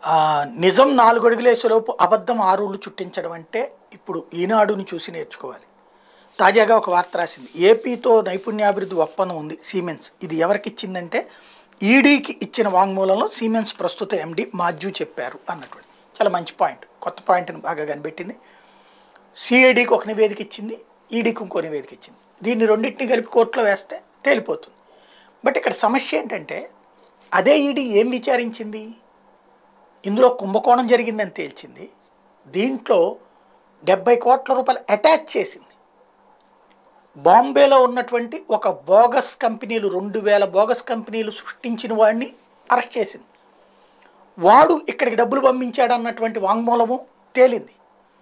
ఆ, నిజం నాలుగు అడుగులేసేలోపు అబద్ధం ఆరుళ్ళు చుట్టించడం అంటే ఇప్పుడు ఈనాడుని చూసి నేర్చుకోవాలి తాజాగా ఒక వార్త రాసింది ఏపీతో నైపుణ్యాభివృద్ధి ఒప్పందం ఉంది సీమెన్స్ ఇది ఎవరికి ఇచ్చిందంటే ఈడీకి ఇచ్చిన వాంగ్మూలంలో సీమెన్స్ ప్రస్తుత ఎండి మాజ్జు చెప్పారు అన్నటువంటి చాలా మంచి పాయింట్ కొత్త పాయింట్ని బాగా కనిపెట్టింది సిఐడికి ఒక నివేదిక ఇచ్చింది ఈడీకి ఇంకో నివేదిక ఇచ్చింది దీన్ని రెండింటిని కలిపి కోర్టులో వేస్తే తేలిపోతుంది బట్ ఇక్కడ సమస్య ఏంటంటే అదే ఈడీ ఏం విచారించింది ఇందులో కుంభకోణం జరిగిందని తేల్చింది దీంట్లో డెబ్బై కోట్ల రూపాయలు అటాచ్ చేసింది బాంబేలో ఉన్నటువంటి ఒక బోగస్ కంపెనీలు రెండు వేల బోగస్ కంపెనీలు సృష్టించిన వాడిని అరెస్ట్ చేసింది వాడు ఇక్కడికి డబ్బులు పంపించాడు అన్నటువంటి వాంగ్మూలము తేలింది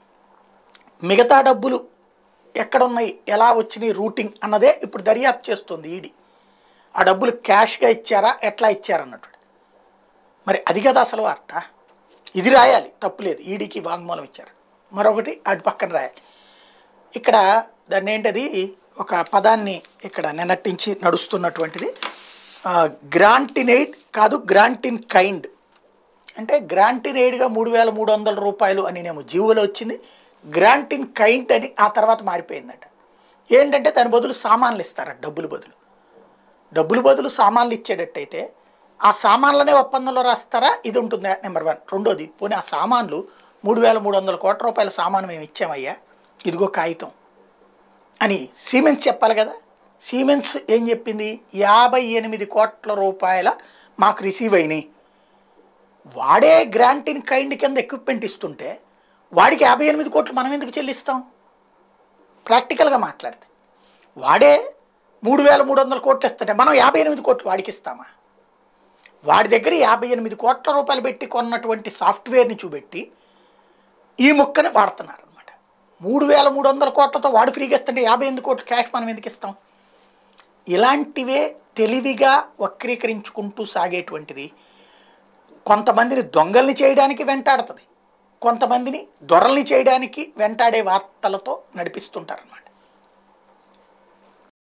మిగతా డబ్బులు ఎక్కడున్నాయి ఎలా వచ్చినాయి రూటింగ్ అన్నదే ఇప్పుడు దర్యాప్తు చేస్తుంది ఈడీ ఆ డబ్బులు క్యాష్గా ఇచ్చారా ఎట్లా ఇచ్చారన్నట్టు మరి అది కదా అసలు వార్త ఇది రాయాలి తప్పులేదు ఈడీకి వాంగ్మూలం ఇచ్చారు మరొకటి అటు పక్కన రాయాలి ఇక్కడ దాన్ని ఏంటది ఒక పదాన్ని ఇక్కడ నిన్నట్టించి నడుస్తున్నటువంటిది గ్రాంటిన్ ఎయిడ్ కాదు గ్రాంటిన్ కైండ్ అంటే గ్రాంటిన్ ఎయిడ్గా మూడు వేల మూడు వందల రూపాయలు అని నేమో జీవోలో వచ్చింది గ్రాంటిన్ కైండ్ అని ఆ తర్వాత మారిపోయిందట ఏంటంటే దాని బదులు సామాన్లు ఇస్తారట డబ్బులు బదులు డబ్బులు బదులు సామాన్లు ఇచ్చేటట్టయితే ఆ సామాన్లనే ఒప్పందంలో రాస్తారా ఇది ఉంటుంది నెంబర్ వన్ రెండోది పోనీ ఆ సామాన్లు మూడు వేల మూడు వందల కోట్ల రూపాయల సామాను మేము ఇచ్చామయ్యా ఇదిగో కాగితం అని సీమెన్స్ చెప్పాలి కదా సీమెన్స్ ఏం చెప్పింది యాభై ఎనిమిది కోట్ల రూపాయల మాకు రిసీవ్ అయినాయి వాడే గ్రాంటిన్ కైండ్ కింద ఎక్విప్మెంట్ ఇస్తుంటే వాడికి యాభై ఎనిమిది కోట్లు మనం ఎందుకు చెల్లిస్తాం ప్రాక్టికల్గా మాట్లాడితే వాడే మూడు వేల మూడు వందల కోట్లు ఇస్తుంటే మనం యాభై ఎనిమిది కోట్లు వాడికి ఇస్తామా వాడి దగ్గర యాభై ఎనిమిది కోట్ల రూపాయలు పెట్టి కొన్నటువంటి సాఫ్ట్వేర్ని చూపెట్టి ఈ ముక్కని వాడుతున్నారు అనమాట మూడు వేల మూడు వందల కోట్లతో వాడు ఫ్రీగా ఇస్తుంటే యాభై ఎనిమిది కోట్లు క్యాష్ మనం ఎందుకు ఇస్తాం ఇలాంటివే తెలివిగా వక్రీకరించుకుంటూ సాగేటువంటిది కొంతమందిని దొంగల్ని చేయడానికి వెంటాడుతుంది కొంతమందిని దొరల్ని చేయడానికి వెంటాడే వార్తలతో నడిపిస్తుంటారన్నమాట